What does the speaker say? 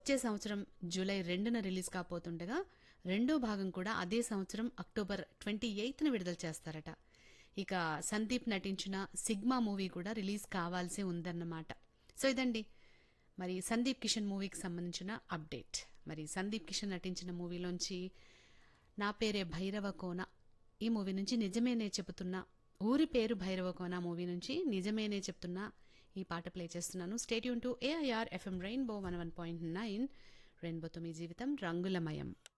వచ్చే సంవత్సరం జూలై రెండున రిలీజ్ కాబోతుండగా రెండో భాగం కూడా అదే సంవత్సరం అక్టోబర్ ట్వంటీ ఎయిత్న విడుదల చేస్తారట ఇక సందీప్ నటించిన సిగ్మా మూవీ కూడా రిలీజ్ కావాల్సి ఉందన్నమాట సో ఇదండి మరి సందీప్ కిషన్ మూవీకి సంబంధించిన అప్డేట్ మరి సందీప్ కిషన్ నటించిన మూవీలోంచి నా పేరే భైరవ కోన ఈ మూవీ నుంచి నిజమేనే చెబుతున్నా ఊరి పేరు భైరవ కోన మూవీ నుంచి నిజమేనే చెప్తున్నా ఈ పాట ప్లే చేస్తున్నాను stay tuned to AIR FM rainbow one one point nine రెయిన్బోతో మీ జీవితం రంగులమయం